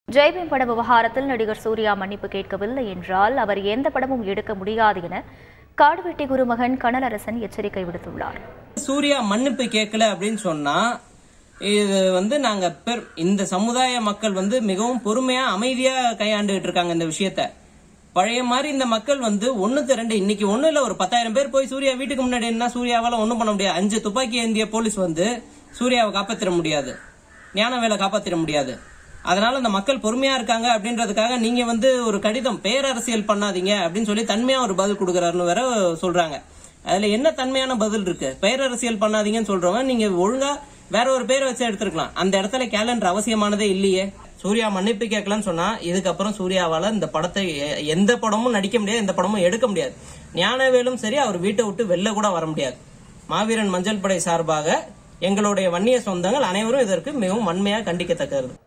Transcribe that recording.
ஜெய்பீம் பட விவகாரத்தில் நடிகர் சூர்யா மன்னிப்பு கேட்கவில்லை என்றால் அவர் எந்த படமும் எடுக்க முடியாது என காடுவெட்டி குருமகன் கனலரசன் எச்சரிக்கை விடுத்துள்ளார் சூர்யா மன்னிப்பு கேட்கல அப்படின்னு சொன்னா இது வந்து நாங்க பெர் இந்த சமுதாய மக்கள் வந்து மிகவும் பொறுமையா அமைதியா கையாண்டுகிட்டு இருக்காங்க இந்த விஷயத்த பழைய மாதிரி இந்த மக்கள் வந்து ஒண்ணுக்கு ரெண்டு இன்னைக்கு ஒண்ணு இல்ல ஒரு பத்தாயிரம் பேர் போய் சூர்யா வீட்டுக்கு முன்னாடி என்ன சூர்யாவால ஒண்ணும் பண்ண முடியாது அஞ்சு துப்பாக்கி ஏந்திய போலீஸ் வந்து சூர்யாவை காப்பாத்திட முடியாது ஞானவேலை காப்பாத்திட முடியாது அதனால இந்த மக்கள் பொறுமையா இருக்காங்க அப்படின்றதுக்காக நீங்க வந்து ஒரு கடிதம் பேரரசியல் பண்ணாதீங்க அப்படின்னு சொல்லி தன்மையா ஒரு பதில் கொடுக்கறாருன்னு வேற சொல்றாங்க அதுல என்ன தன்மையான பதில் இருக்கு பேரரசியல் பண்ணாதீங்கன்னு சொல்றவன் நீங்க ஒழுங்கா வேற ஒரு பேரை வச்சு எடுத்திருக்கலாம் அந்த இடத்துல கேலண்டர் அவசியமானதே இல்லையே சூர்யா மன்னிப்பு கேட்கலன்னு சொன்னா இதுக்கப்புறம் சூர்யாவால இந்த படத்தை எ- எந்த படமும் நடிக்க முடியாது எந்த படமும் எடுக்க முடியாது ஞானவேலும் சரி அவர் வீட்டை விட்டு வெளில கூட வர முடியாது மாவீரன் மஞ்சள் படை சார்பாக எங்களுடைய வன்னிய சொந்தங்கள் அனைவரும் இதற்கு மிகவும் வன்மையாக கண்டிக்கத்தக்கது